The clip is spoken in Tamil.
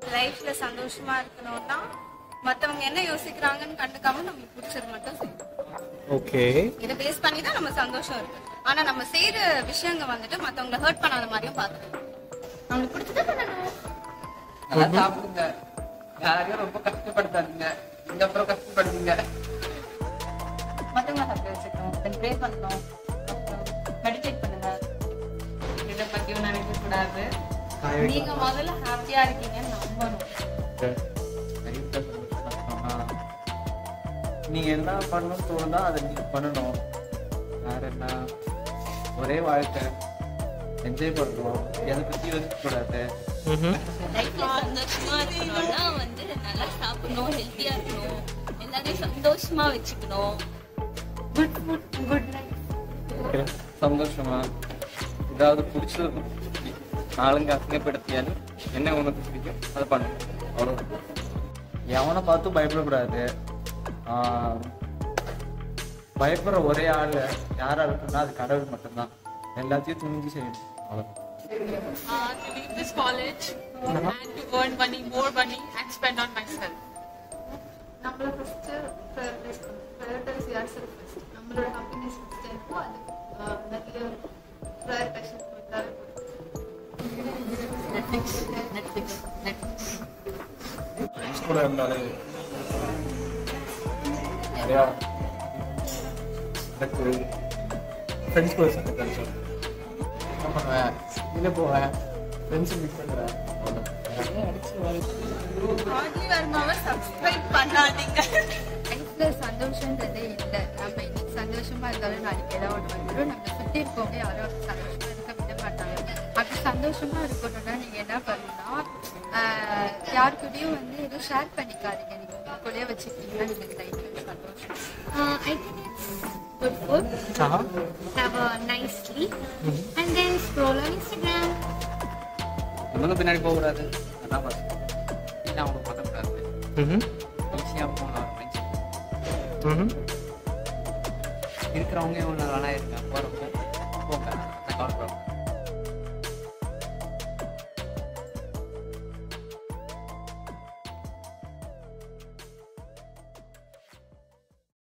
லைஃப்ல சந்தோஷமா இருக்கணும்னா மத்தவங்க என்ன யோசிக்கிறாங்கன்னு கண்டுக்காம நமக்கு பிடிச்சது மட்டும் செய்யணும் ஓகே இதை பேஸ் பண்ணி தான் நம்ம சந்தோஷம் இருக்கு ஆனா நம்ம செய்யற விஷயங்க வந்துட்டு மத்தவங்கள ஹர்ட் பண்ணாத மாதிரியும் பாத்துக்கணும் நம்மளுக்கு பிடிச்சதா பண்ணணும் நல்லா சாப்பிடுங்க யாரையும் ரொம்ப கஷ்டப்படுத்தாதீங்க இந்த அப்புறம் கஷ்டப்படுவீங்க மத்தவங்கள ஹாப்பி வச்சுக்கணும் தென் ப்ரே பண்ணணும் மெடிடேட் பண்ணுங்க இதை பத்தியும் நினைக்க கூடாது நீங்க முதல்ல ஹாப்பியா இருக்கீங்கன்னு நம்பணும் லைஃப்ல சந்தோஷமா இருக்கணும்னா நீங்க என்ன பண்ணணும்னு தோணுதோ அதை நீங்க பண்ணணும் வேற என்ன ஒரே வாழ்க்கை என்ஜாய் பண்ணணும் எதை பத்தி யோசிக்க கூடாது லைஃப்ல சந்தோஷமா இருக்கணும்னா வந்து நல்லா சாப்பிடணும் ஹெல்த்தியா இருக்கணும் எல்லாரையும் சந்தோஷமா வச்சுக்கணும் குட் ஃபுட் குட் லைஃப் சந்தோஷமா ஏதாவது பிடிச்சது நாளுங்க அசிங்கப்படுத்தியாலும் என்ன உனக்கு பிடிக்கும் அதை பண்ணணும் அவ்வளோ எவனை பார்த்தும் பயப்படக்கூடாது ஆஹ் பயப்படுற ஒரே ஆள் யாரா இருக்குன்னா அது கடவுள் மட்டும்தான் எல்லாத்தையும் துணிஞ்சு செய்யணும் அவ்வளோ uh, to leave this college and to earn money, more money, and spend on myself. நம்மள ஃபர்ஸ்ட் ப்ரையாரிட்டைஸ் ப்ரையாரிட்டைஸ் யார் செல்ஃப் ஃபர்ஸ்ட் நம்மளோட ஹாப்பினஸ் ஃபர்ஸ்ட் இருக்கோ அது ஆஹ், நிறைய ப்ரையாரிட்டைசேஷன் கொடுத்தாலே நெட்ஃபிளிக்ஸ் நெட்ஃபிளிக்ஸ் நெட்ஃபிளிக்ஸ் ஃப்ரெண்ட்ஸ் கூட இருந்தாலே நிறையா எனக்கு ஃப்ரெண்ட்ஸ் கூட சேர்ந்து கல்ச்சர் என்ன பண்ணுவேன் வெளியே போவேன் ஃப்ரெண்ட்ஸை மீட் பண்ணுறேன் ஆதி வர்மாவை சப்ஸ்கிரைப் பண்ணாதீங்க லைஃப்ல சந்தோஷன்றதே இல்லை நம்ம இன்னைக்கு சந்தோஷமா இருந்தாலும் நாளைக்கு ஏதாவது ஒன்று வந்துடும் நம்ம சுற்றி இருக்கவங்க யாரும் சந்தோஷமா இருக்க விட மாட்டாங்க அப்படி சந்தோஷமா இருக்கணும்னா நீங்க என்ன பண்ணணும்னா ஆஹ், யார் கூடயும் வந்து எதுவும் ஷேர் பண்ணிக்காதீங்க நீங்க உங்களுக்குள்ளேயே வச்சுக்கிட்டீங்கன்னா நீங்க லைஃப்ல சந்தோஷம் Uh, I think it's good food. Have a nice sleep, and then scroll on Instagram. நம்மளும் பின்னாடி போகக்கூடாது அதான் ஃபர்ஸ்ட் இல்லை அவங்க பார்க்கக்கூடாது ஈஸியாக போகணும் மைண்ட் செட் இருக்கிறவங்க இவ்வளோ நல்லா இருக்காங்க போகிறவங்க போங்க நான் கவலைப்படுறேன்